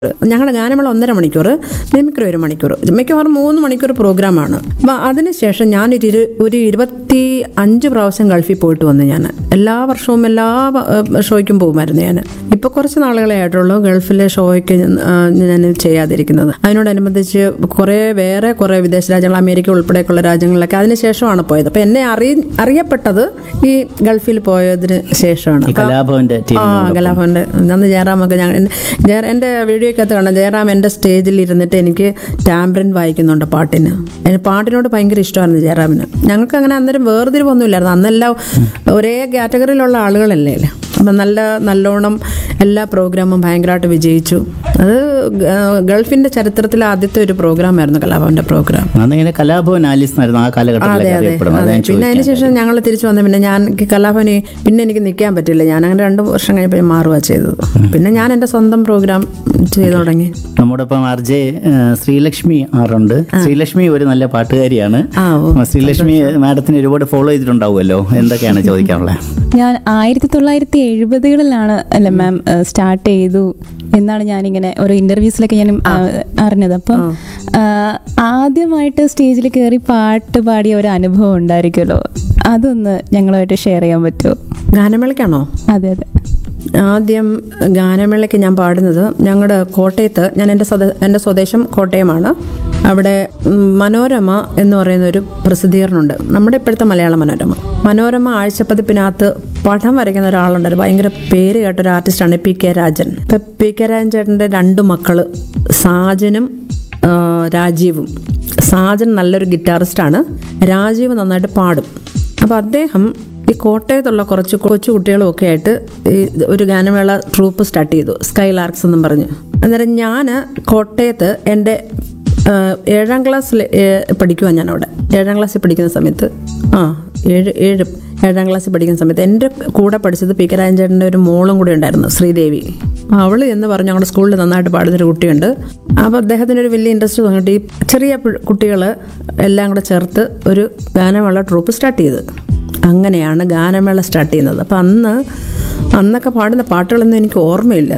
ഞങ്ങളുടെ ഗാനമേള ഒന്നര മണിക്കൂർ മിമിക്രി ഒരു മണിക്കൂർ മിക്കവാറും മൂന്ന് മണിക്കൂർ പ്രോഗ്രാമാണ് അപ്പം അതിനുശേഷം ഞാനൊരു ഇരു ഒരു ഇരുപത്തി അഞ്ച് പ്രാവശ്യം ഗൾഫിൽ പോയിട്ട് വന്നു ഞാൻ എല്ലാ വർഷവും എല്ലാ ഏഹ്, ഷോയ്ക്കും പോകുമായിരുന്നു ഞാൻ ഇപ്പോൾ കുറച്ച് നാളുകളെ ആയിട്ടുള്ളൂ ഗൾഫിലെ ഷോയ്ക്ക് ആ, ഞാൻ ചെയ്യാതിരിക്കുന്നത് അതിനോടനുബന്ധിച്ച് കുറേ വേറെ കുറേ വിദേശ രാജ്യങ്ങൾ അമേരിക്ക ഉൾപ്പെടെയൊക്കെയുള്ള രാജ്യങ്ങളിലൊക്കെ അതിനുശേഷമാണ് പോയത് അപ്പം എന്നെ അറിയ അറിയപ്പെട്ടത് ഈ ഗൾഫിൽ പോയതിന് ശേഷമാണ് ഈ കലാഭവന്റെ ടീം ആ കലാഭവന്റെ അന്ന് ജയറാമൊക്കെ ഞാൻ ജയ- എൻ്റെ വീഡിയോയ്ക്കകത്ത് കാണാം ജയറാം എൻ്റെ സ്റ്റേജിൽ ഇരുന്നിട്ട് എനിക്ക് ടാംബ്രൻ വായിക്കുന്നുണ്ട് പാട്ടിന് എനിക്ക് പാട്ടിനോട് ഭയങ്കര ഇഷ്ടമായിരുന്നു ജയറാമിന് ഞങ്ങൾക്ക് അങ്ങനെ അന്നേരം വേർതിരിവൊന്നും ഇല്ലായിരുന്നു അന്നെല്ലാം ഒരേ കാറ്റഗറിയിലുള്ള ആളുകളല്ലേ അപ്പം നല്ല നല്ലോണം എല്ലാ പ്രോഗ്രാമും ഭയങ്കരമായിട്ട് വിജയിച്ചു അത് ഗ- ഗൾഫിൻ്റെ ചരിത്രത്തിലെ ആദ്യത്തെ ഒരു പ്രോഗ്രാമായിരുന്നു കലാഭവന്റെ പ്രോഗ്രാം അന്നിങ്ങനെ കലാഭവൻ ആലീസ് എന്നായിരുന്നു ആ കാലഘട്ടത്തിലൊക്കെ അറിയപ്പെടുന്നത് അതാ ഞാൻ പിന്നെ അതിന് ചോദിക്കാൻ ശേഷം ഞങ്ങൾ തിരിച്ചു വന്ന പിന്നെ ഞാൻ എനിക്ക് കലാഭവനി പിന്നെ എനിക്ക് നിൽക്കാൻ പറ്റില്ല ഞാൻ അങ്ങനെ രണ്ട് വർഷം കഴിഞ്ഞപ്പോൾ മാറുക ചെയ്തത് പിന്നെ ഞാൻ എൻ്റെ സ്വന്തം പ്രോഗ്രാം ചെയ്തു തുടങ്ങി നമ്മോടൊപ്പം ആർ ജെ ശ്രീലക്ഷ്മി ആറുണ്ട് ശ്രീലക്ഷ്മി ഒരു നല്ല പാട്ടുകാരിയാണ് ആ ഓ ശ്രീലക്ഷ്മി മാഡത്തിന് ഒരുപാട് ഫോളോ ചെയ്തിട്ടുണ്ടാവുമല്ലോ എന്തൊക്കെയാണ് ചോദിക്കാനുള്ളത് ഞാൻ ആയിരത്തി തൊള്ളായിരത്തി എഴുപതുകളിലാണ് അല്ല മാം സ്റ്റാർട്ട് ചെയ്തു എന്നാണ് ഞാനിങ്ങനെ ഓരോ ഇന്റർവ്യൂസിലൊക്കെ ഞാൻ ആ, അറിഞ്ഞത് അപ്പം ആ, ആദ്യമായിട്ട് സ്റ്റേജിൽ കയറി പാട്ട് പാടിയ ഒരു അനുഭവം ഉണ്ടായിരിക്കുമല്ലോ അതൊന്ന് ഞങ്ങളുമായിട്ട് ഷെയർ ചെയ്യാൻ പറ്റുമോ ഗാനമേളയ്ക്കാണോ അതെ അതെ ആദ്യം ഗാനമേളയ്ക്ക് ഞാൻ പാടുന്നത് ഞങ്ങളുടെ കോട്ടയത്ത് ഞാൻ എൻ്റെ സ്വദ എൻ്റെ സ്വദേശം കോട്ടയമാണ് അവിടെ ഉം, മനോരമ എന്ന് പറയുന്ന ഒരു പ്രസിദ്ധീകരണമുണ്ട് നമ്മുടെ ഇപ്പോഴത്തെ മലയാള മനോരമ മനോരമ ആഴ്ചപ്പതിപ്പിനകത്ത് പടം വരയ്ക്കുന്ന ഒരാളുണ്ട് ഒരു ഭയങ്കര പേര് കേട്ട ഒരു ആർട്ടിസ്റ്റാണ് പി കെ രാജൻ ഇപ്പം പി കെ രാജൻ ചേട്ടൻ്റെ രണ്ട് മക്കള് സാജനും ആ, രാജീവും സാജൻ നല്ലൊരു ഗിറ്റാറിസ്റ്റാണ് രാജീവ് നന്നായിട്ട് പാടും അപ്പോൾ അദ്ദേഹം ഈ കോട്ടയത്തുള്ള കുറച്ച് കൊച്ചു കുട്ടികളും ഒക്കെ ആയിട്ട് ഈ ഒരു ഗാനമേള ട്രൂപ്പ് സ്റ്റാർട്ട് ചെയ്തു സ്കൈ ലാർക്സ് എന്നും പറഞ്ഞ് അന്നേരം ഞാൻ കോട്ടയത്ത് എൻ്റെ ആ, ഏഴാം ക്ലാസ്സിൽ പഠിക്കുവാൻ ഞാൻ അവിടെ ഏഴാം ക്ലാസ്സിൽ പഠിക്കുന്ന സമയത്ത് ആ ഏഴ് ഏഴ് ഏഴാം ക്ലാസ്സിൽ പഠിക്കുന്ന സമയത്ത് എൻ്റെ കൂടെ പഠിച്ചത് പി കെ രാജൻ ചേട്ടൻ്റെ ഒരു മോളും കൂടി ഉണ്ടായിരുന്നു ശ്രീദേവി അവൾ എന്ന് പറഞ്ഞ് ഞങ്ങളുടെ സ്കൂളിൽ നന്നായിട്ട് പാടുന്നൊരു കുട്ടിയുണ്ട് അപ്പോൾ അദ്ദേഹത്തിന് ഒരു വലിയ ഇൻട്രസ്റ്റ് തോന്നിയിട്ട് ഈ ചെറിയ കുട്ടികൾ എല്ലാം കൂടെ ചേർത്ത് ഒരു ഗാനമേള ട്രൂപ്പ് സ്റ്റാർട്ട് ചെയ്ത് അങ്ങനെയാണ് ഗാനമേള സ്റ്റാർട്ട് ചെയ്യുന്നത് അപ്പം അന്ന് അന്നൊക്കെ പാടുന്ന പാട്ടുകളൊന്നും എനിക്ക് ഓർമ്മയില്ല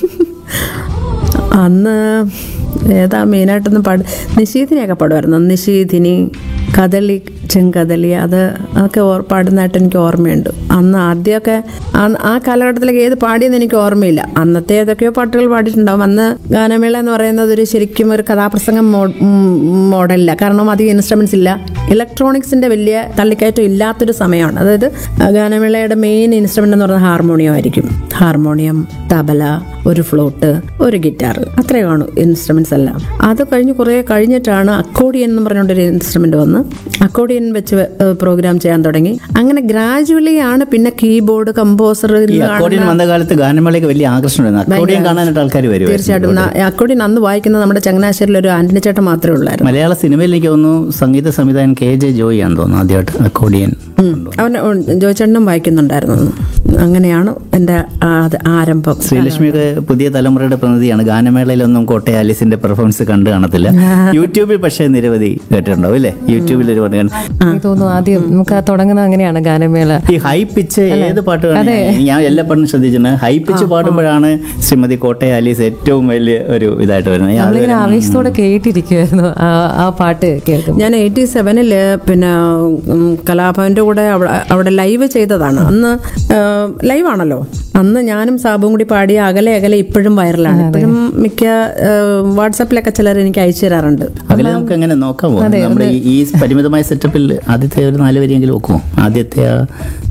അന്ന് ഏതാ മെയിനായിട്ടൊന്നും പാട് നിശീതിനെയൊക്കെ പാടുമായിരുന്നു നിശീതിനി കദളി ചെങ്കദളി അത് അതൊക്കെ ഓർ പാടുന്നതായിട്ട് എനിക്ക് ഓർമ്മയുണ്ട് അന്ന് ആദ്യമൊക്കെ ആ- ആ കാലഘട്ടത്തിലേക്ക് ഏത് പാടിയെന്ന് എനിക്ക് ഓർമ്മയില്ല അന്നത്തെ ഏതൊക്കെയോ പാട്ടുകൾ പാടിയിട്ടുണ്ടാവും അന്ന് ഗാനമേള എന്ന് പറയുന്നത് ഒരു ശരിക്കും ഒരു കഥാപ്രസംഗം മോ- ഉം, മോഡലില്ല കാരണം അധികം ഇൻസ്ട്രുമെന്റ്സ് ഇല്ല ഇലക്ട്രോണിക്സിന്റെ വലിയ തള്ളിക്കയറ്റം ഇല്ലാത്തൊരു സമയമാണ് അതായത് ആ ഗാനമേളയുടെ മെയിൻ ഇൻസ്ട്രുമെന്റ് എന്ന് പറയുന്നത് ഹാർമോണിയം ആയിരിക്കും ഹാർമോണിയം തബല ഒരു ഫ്ലോട്ട് ഒരു ഗിറ്റാർ അത്രേ കാണൂ ഇൻസ്ട്രുമെന്റ്സ് എല്ലാം അത് കഴിഞ്ഞ് കുറേ കഴിഞ്ഞിട്ടാണ് അക്കോഡിയൻ എന്ന് പറഞ്ഞുകൊണ്ടൊരു ഇൻസ്ട്രുമെന്റ് വന്ന് അക്കോഡിയൻ വെച്ച് പ്രോഗ്രാം ചെയ്യാൻ തുടങ്ങി അങ്ങനെ ഗ്രാജുവലി ആണ് പിന്നെ കീബോർഡ് കമ്പോസർ ഈ അക്കോർഡിയൻ വന്ന കാലത്ത് ഗാനമേളയ്ക്ക് വലിയ ആകർഷണമായിരുന്നു അക്കോർഡിയൻ കാണാനായിട്ട് ആൾക്കാർ വരും തീർച്ചയായിട്ടും ന- അക്കോഡിയൻ അന്ന് വായിക്കുന്നത് നമ്മുടെ ചങ്ങനാശ്ശേരിയിൽ ഒരു ആന്റണി ചേട്ടൻ മാത്രമേ ഉള്ളായിരുന്നു മലയാള സിനിമയിൽ എനിക്ക് തോന്നുന്നു സംഗീത സംവിധായകൻ കെ ജെ ജോയി ആണെന്ന് തോന്നുന്നു ആദ്യമായിട്ട് അക്കോർഡിയൻ അവൻ ജോയിച്ചേട്ടനും വായിക്കുന്നുണ്ടായിരുന്നു അങ്ങനെയാണ് എൻ്റെ ആ- ആരംഭം ശ്രീലക്ഷ്മിയൊക്കെ പുതിയ തലമുറയുടെ പ്രതിനിധിയാണ് ഗാനമേളയിലൊന്നും കോട്ടയ ആലീസിന്റെ പെർഫോമൻസ് കണ്ടു കാണത്തില്ല യൂട്യൂബിൽ പക്ഷേ നിരവധി കേട്ടിട്ടുണ്ടാവും അല്ലേ യൂട്യൂബിൽ ഒരുപാട് കാണും. എനിക്ക് തോന്നുന്നു ആദ്യം നമുക്ക് ആ തുടങ്ങുന്നത് അങ്ങനെയാണ് ഗാനമേള ഈ ഹൈ പിച്ച് ഏത് പാട്ട് വേണം ഞാൻ എല്ലാ പാട്ടും ശ്രദ്ധിച്ചിട്ടുണ്ട് ഹൈ പിച്ച് പാടുമ്പോഴാണ് ശ്രീമതി കോട്ടയ ആലീസ് ഏറ്റവും വലിയ ഒരു ഇതായിട്ട് വരുന്നത് ഞാൻ നമ്മളിങ്ങനെ ആവേശത്തോടെ കേട്ടിരിക്കുമായിരുന്നു ആ ആ പാട്ട് കേൾക്കുമ്പോൾ ഞാൻ എയ്റ്റി സെവനില് പിന്നെ ഉം, കലാഭവന്റെ കൂടെ അവിടെ അവിടെ ലൈവ് ചെയ്തതാണ് അന്ന് ലൈവാണല്ലോ അന്ന് ഞാനും സാബും കൂടി പാടിയ അകലെ അകലെ ഇപ്പോഴും വൈറലാണ് ഇപ്പോഴും മിക്ക ഏഹ്, വാട്സാപ്പിലൊക്കെ ചിലർ എനിക്ക് അയച്ചു തരാറുണ്ട് അതിൽ നമുക്ക് എങ്ങനെ നോക്കാമോ നമ്മുടെ ഈ- ഈ പരിമിതമായ സെറ്റപ്പിൽ ആദ്യത്തെ ഒരു നാല് വരിയെങ്കിലും വെക്കുമോ ആദ്യത്തെ ആ